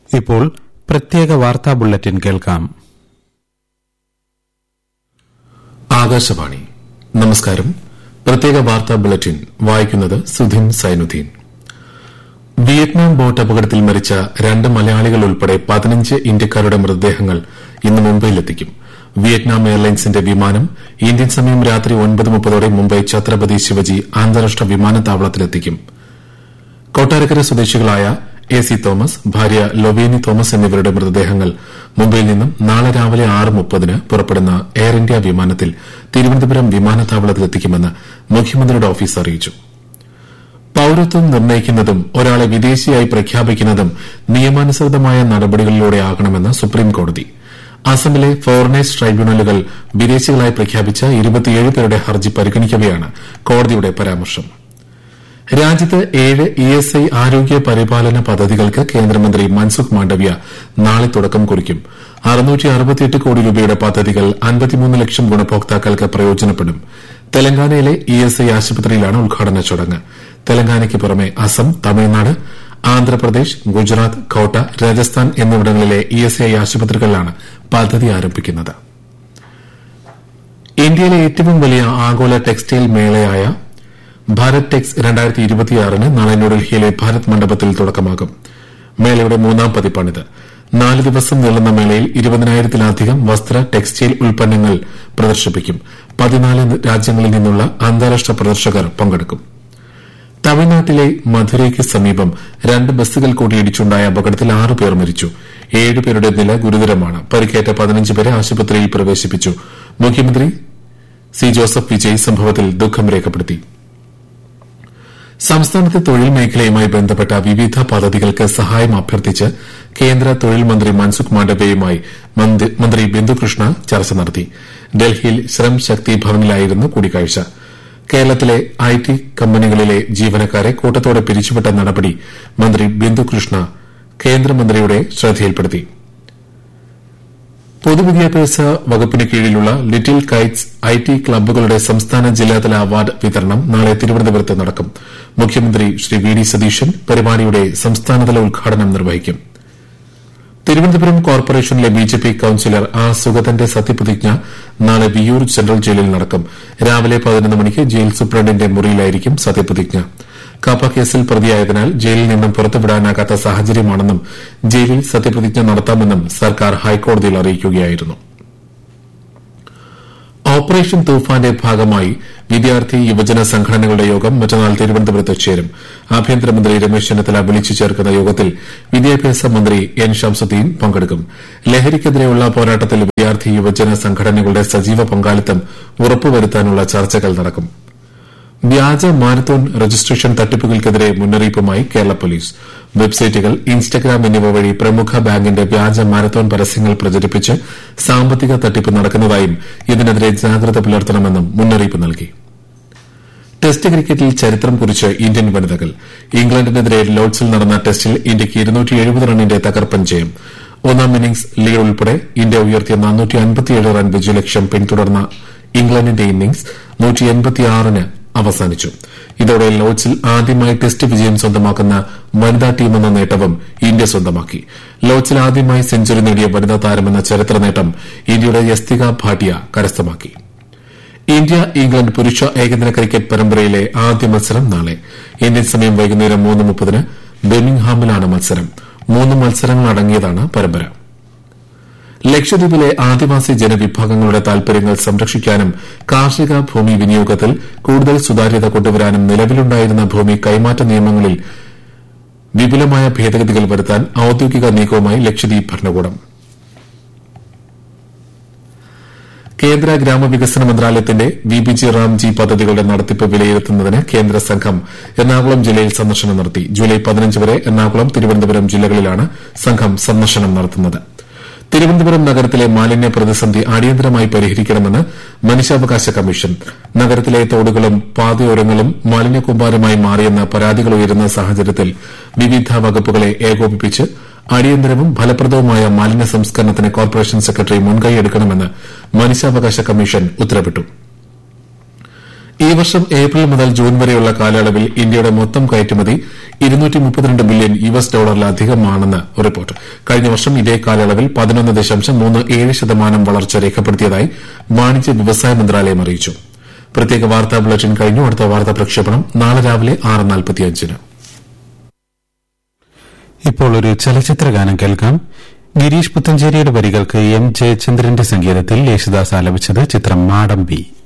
ഇപ്പോൾ പ്രത്യേക വാർത്താ ബുള്ളറ്റിൻ കേൾക്കാം ആകാശവാണി നമസ്കാരം പ്രത്യേക വാർത്താ ബുള്ളറ്റിൻ വായിക്കുന്നത് സുധിൻ സൈനുദ്ദീൻ വിയറ്റ്നാം ബോട്ട് അപകടത്തിൽ മരിച്ച രണ്ട് മലയാളികൾ ഉൾപ്പെടെ പതിനഞ്ച് ഇന്ത്യക്കാരുടെ മൃതദേഹങ്ങൾ ഇന്ന് മുംബൈയിലെത്തിക്കും വിയറ്റ്നാം എയർലൈൻസിന്റെ വിമാനം ഇന്ത്യൻ സമയം രാത്രി ഒൻപത് മുപ്പതോടെ മുംബൈ ഛത്രപതി ശിവജി അന്താരാഷ്ട്ര വിമാനത്താവളത്തിലെത്തിക്കും കൊട്ടാരക്കര സ്വദേശികളായ എ സി തോമസ് ഭാര്യ ലൊവേനി തോമസ് എന്നിവരുടെ മൃതദേഹങ്ങൾ മുംബൈയിൽ നിന്നും നാളെ രാവിലെ ആറ് മുപ്പതിന് പുറപ്പെടുന്ന എയർ ഇന്ത്യ വിമാനത്തിൽ തിരുവനന്തപുരം വിമാനത്താവളത്തിലെത്തിക്കുമെന്ന് മുഖ്യമന്ത്രിയുടെ ഓഫീസ് അറിയിച്ചു പൌരത്വം നിർണ്ണയിക്കുന്നതും ഒരാളെ വിദേശിയായി പ്രഖ്യാപിക്കുന്നതും നിയമാനുസൃതമായ നടപടികളിലൂടെയാകണമെന്ന് സുപ്രീംകോടതി അസമിലെ ഫോറിനേഴ്സ് ട്രൈബ്യൂണലുകൾ വിദേശികളായി പ്രഖ്യാപിച്ച ഇരുപത്തിയേഴ് പേരുടെ ഹർജി പരിഗണിക്കവെയാണ് കോടതിയുടെ പരാമർശം രാജ്യത്ത് ഏഴ് ഇ എസ് ഐ ആരോഗ്യ പരിപാലന പദ്ധതികൾക്ക് കേന്ദ്രമന്ത്രി മൻസുഖ് മാണ്ഡവ്യ നാളെ തുടക്കം കുറിക്കും കോടി രൂപയുടെ പദ്ധതികൾ അൻപത്തിമൂന്ന് ലക്ഷം ഗുണഭോക്താക്കൾക്ക് പ്രയോജനപ്പെടും തെലങ്കാനയിലെ ഇ എസ് ഐ ആശുപത്രിയിലാണ് ഉദ്ഘാടന ചടങ്ങ് തെലങ്കാനയ്ക്ക് പുറമെ അസം തമിഴ്നാട് ആന്ധ്രാപ്രദേശ് ഗുജറാത്ത് കോട്ട രാജസ്ഥാൻ എന്നിവിടങ്ങളിലെ ഇ എസ് ഐ ആശുപത്രികളിലാണ് പദ്ധതി ആരംഭിക്കുന്നത് ഇന്ത്യയിലെ ഏറ്റവും വലിയ ആഗോള ടെക്സ്റ്റൈൽ മേളയായ ഭാരത് ടെക്സ് രണ്ടായിരത്തി ഇരുപത്തിയാറിന് നാളെ ന്യൂഡൽഹിയിലെ ഭാരത് മണ്ഡപത്തിൽ തുടക്കമാകും മേളയുടെ മൂന്നാം പതിപ്പാണിത് നാല് ദിവസം നീളുന്ന മേളയിൽ ഇരുപതിനായിരത്തിലധികം വസ്ത്ര ടെക്സ്റ്റൈൽ ഉൽപ്പന്നങ്ങൾ പ്രദർശിപ്പിക്കും പതിനാല് രാജ്യങ്ങളിൽ നിന്നുള്ള അന്താരാഷ്ട്ര പ്രദർശകർ പങ്കെടുക്കും തമിഴ്നാട്ടിലെ മധുരയ്ക്ക് സമീപം രണ്ട് ബസ്സുകൾ കൂട്ടിയിടിച്ചുണ്ടായ അപകടത്തിൽ ആറ് പേർ മരിച്ചു ഏഴുപേരുടെ നില ഗുരുതരമാണ് പരിക്കേറ്റ പതിനഞ്ച് പേരെ ആശുപത്രിയിൽ പ്രവേശിപ്പിച്ചു മുഖ്യമന്ത്രി സി ജോസഫ് വിജയ് സംഭവത്തിൽ ദുഃഖം രേഖപ്പെടുത്തി സംസ്ഥാനത്തെ തൊഴിൽ മേഖലയുമായി ബന്ധപ്പെട്ട വിവിധ പദ്ധതികൾക്ക് സഹായം അഭ്യർത്ഥിച്ച് കേന്ദ്ര തൊഴിൽ മന്ത്രി മൻസുഖ് മാണ്ഡവ്യയുമായി മന്ത്രി ബിന്ദുകൃഷ്ണ ചർച്ച നടത്തി ഡൽഹിയിൽ ശ്രം ശക്തി ഭവനിലായിരുന്നു കൂടിക്കാഴ്ച കേരളത്തിലെ ഐ ടി കമ്പനികളിലെ ജീവനക്കാരെ കൂട്ടത്തോടെ പിരിച്ചുവിട്ട നടപടി മന്ത്രി ബിന്ദുകൃഷ്ണ കേന്ദ്രമന്ത്രിയുടെ ശ്രദ്ധയിൽപ്പെടുത്തി പൊതുവിദ്യാഭ്യാസ വകുപ്പിന് കീഴിലുള്ള ലിറ്റിൽ കൈറ്റ്സ് ഐ ടി ക്ലബ്ബുകളുടെ സംസ്ഥാന ജില്ലാതല അവാർഡ് വിതരണം നാളെ തിരുവനന്തപുരത്ത് നടക്കും മുഖ്യമന്ത്രി ശ്രീ വി ഡി സതീശൻ പരിപാടിയുടെ സംസ്ഥാനതല ഉദ്ഘാടനം നിർവഹിക്കും തിരുവനന്തപുരം കോർപ്പറേഷനിലെ ബിജെപി കൌൺസിലർ ആർ സുഗതന്റെ സത്യപ്രതിജ്ഞ നാളെ വിയൂർ സെൻട്രൽ ജയിലിൽ നടക്കും രാവിലെ പതിനൊന്ന് മണിക്ക് ജയിൽ സൂപ്രണ്ടിന്റെ മുറിയിലായിരിക്കും സത്യപ്രതിജ്ഞ കാപ്പ കേസിൽ പ്രതിയായതിനാൽ ജയിലിൽ നിന്നും പുറത്തുവിടാനാകാത്ത സാഹചര്യമാണെന്നും ജയിലിൽ സത്യപ്രതിജ്ഞ നടത്താമെന്നും സർക്കാർ ഹൈക്കോടതിയിൽ അറിയിക്കുകയായിരുന്നു ഓപ്പറേഷൻ തൂഫാന്റെ ഭാഗമായി വിദ്യാർത്ഥി യുവജന സംഘടനകളുടെ യോഗം മറ്റന്നാൾ തിരുവനന്തപുരത്ത് ചേരും ആഭ്യന്തരമന്ത്രി രമേശ് ചെന്നിത്തല വിളിച്ചു ചേർക്കുന്ന യോഗത്തിൽ വിദ്യാഭ്യാസ മന്ത്രി എൻ ഷംസുദ്ദീൻ പങ്കെടുക്കും ലഹരിക്കെതിരെയുള്ള പോരാട്ടത്തിൽ വിദ്യാർത്ഥി യുവജന സംഘടനകളുടെ സജീവ പങ്കാളിത്തം ഉറപ്പുവരുത്താനുള്ള ചർച്ചകൾ നടക്കും വ്യാജ മാരത്തോൺ രജിസ്ട്രേഷൻ തട്ടിപ്പുകൾക്കെതിരെ മുന്നറിയിപ്പുമായി കേരള പോലീസ് വെബ്സൈറ്റുകൾ ഇൻസ്റ്റഗ്രാം എന്നിവ വഴി പ്രമുഖ ബാങ്കിന്റെ വ്യാജ മാരത്തോൺ പരസ്യങ്ങൾ പ്രചരിപ്പിച്ച് സാമ്പത്തിക തട്ടിപ്പ് നടക്കുന്നതായും ഇതിനെതിരെ ജാഗ്രത പുലർത്തണമെന്നും മുന്നറിയിപ്പ് നൽകി ടെസ്റ്റ് ക്രിക്കറ്റിൽ ചരിത്രം കുറിച്ച് ഇന്ത്യൻ വനിതകൾ ഇംഗ്ലണ്ടിനെതിരെ ലോർഡ്സിൽ നടന്ന ടെസ്റ്റിൽ ഇന്ത്യയ്ക്ക് റണ്ണിന്റെ തകർപ്പൻ ജയം ഒന്നാം ഇന്നിംഗ്സ് ലീഡ് ഉൾപ്പെടെ ഇന്ത്യ ഉയർത്തിയ റൺ വിജയലക്ഷ്യം പിന്തുടർന്ന ഇംഗ്ലണ്ടിന്റെ ഇന്നിംഗ്സ് ന് അവസാനിച്ചു ഇതോടെ ലോർഡ്സിൽ ആദ്യമായി ടെസ്റ്റ് വിജയം സ്വന്തമാക്കുന്ന വനിതാ ടീമെന്ന നേട്ടവും ഇന്ത്യ സ്വന്തമാക്കി ലോർഡ്സിൽ ആദ്യമായി സെഞ്ചുറി നേടിയ വനിതാ താരമെന്ന ചരിത്ര നേട്ടം ഇന്ത്യയുടെ യസ്തിക ഭാട്ടിയ കരസ്ഥമാക്കി ഇന്ത്യ ഇംഗ്ലണ്ട് പുരുഷ ഏകദിന ക്രിക്കറ്റ് പരമ്പരയിലെ ആദ്യ മത്സരം നാളെ ഇന്ത്യൻ സമയം വൈകുന്നേരം മൂന്ന് മുപ്പതിന് ബെമിംഗ്ഹാമിലാണ് മത്സരം മൂന്ന് മത്സരങ്ങളടങ്ങിയതാണ് പരമ്പര ലക്ഷദ്വീപിലെ ആദിവാസി ജനവിഭാഗങ്ങളുടെ താൽപര്യങ്ങൾ സംരക്ഷിക്കാനും കാർഷിക ഭൂമി വിനിയോഗത്തിൽ കൂടുതൽ സുതാര്യത കൊണ്ടുവരാനും നിലവിലുണ്ടായിരുന്ന ഭൂമി കൈമാറ്റ നിയമങ്ങളിൽ വിപുലമായ ഭേദഗതികൾ വരുത്താൻ ഔദ്യോഗിക നീക്കവുമായി ലക്ഷദ്വീപ് ഭരണകൂടം കേന്ദ്ര ഗ്രാമവികസന മന്ത്രാലയത്തിന്റെ വി ബി ജി റാംജി പദ്ധതികളുടെ നടത്തിപ്പ് വിലയിരുത്തുന്നതിന് കേന്ദ്ര സംഘം എറണാകുളം ജില്ലയിൽ സന്ദർശനം നടത്തി ജൂലൈ പതിനഞ്ച് വരെ എറണാകുളം തിരുവനന്തപുരം ജില്ലകളിലാണ് സംഘം സന്ദർശനം നടത്തുന്നത് തിരുവനന്തപുരം നഗരത്തിലെ മാലിന്യ പ്രതിസന്ധി അടിയന്തരമായി പരിഹരിക്കണമെന്ന് മനുഷ്യാവകാശ കമ്മീഷൻ നഗരത്തിലെ തോടുകളും പാതയോരങ്ങളും മാലിന്യക്കൂമ്പാരമായി മാറിയെന്ന പരാതികൾ ഉയരുന്ന സാഹചര്യത്തിൽ വിവിധ വകുപ്പുകളെ ഏകോപിപ്പിച്ച് അടിയന്തരവും ഫലപ്രദവുമായ മാലിന്യ സംസ്കരണത്തിന് കോർപ്പറേഷൻ സെക്രട്ടറി മുൻകൈയെടുക്കണമെന്ന് മനുഷ്യാവകാശ കമ്മീഷൻ ഉത്തരവിട്ടു ഈ വർഷം ഏപ്രിൽ മുതൽ ജൂൺ വരെയുള്ള കാലയളവിൽ ഇന്ത്യയുടെ മൊത്തം കയറ്റുമതി ബില്യൺ യു എസ് ഡോളറിലധികമാണെന്ന് റിപ്പോർട്ട് കഴിഞ്ഞ വർഷം ഇതേ കാലയളവിൽ പതിനൊന്ന് ദശാംശം മൂന്ന് ഏഴ് ശതമാനം വളർച്ച രേഖപ്പെടുത്തിയതായി വാണിജ്യ വ്യവസായ മന്ത്രാലയം അറിയിച്ചു പ്രത്യേക വാർത്താ ബുള്ളറ്റിൻ കഴിഞ്ഞു അടുത്ത വാർത്താ പ്രക്ഷേപണം നാളെ രാവിലെ ആറ് നാൽപ്പത്തിയഞ്ചിന് ഇപ്പോൾ ഒരു ചലച്ചിത്ര ഗാനം കേൾക്കാം ഗിരീഷ് പുത്തഞ്ചേരിയുടെ വരികൾക്ക് എം ജയചന്ദ്രന്റെ സംഗീതത്തിൽ യേശുദാസ് ആലപിച്ചത് ചിത്രം മാടമ്പി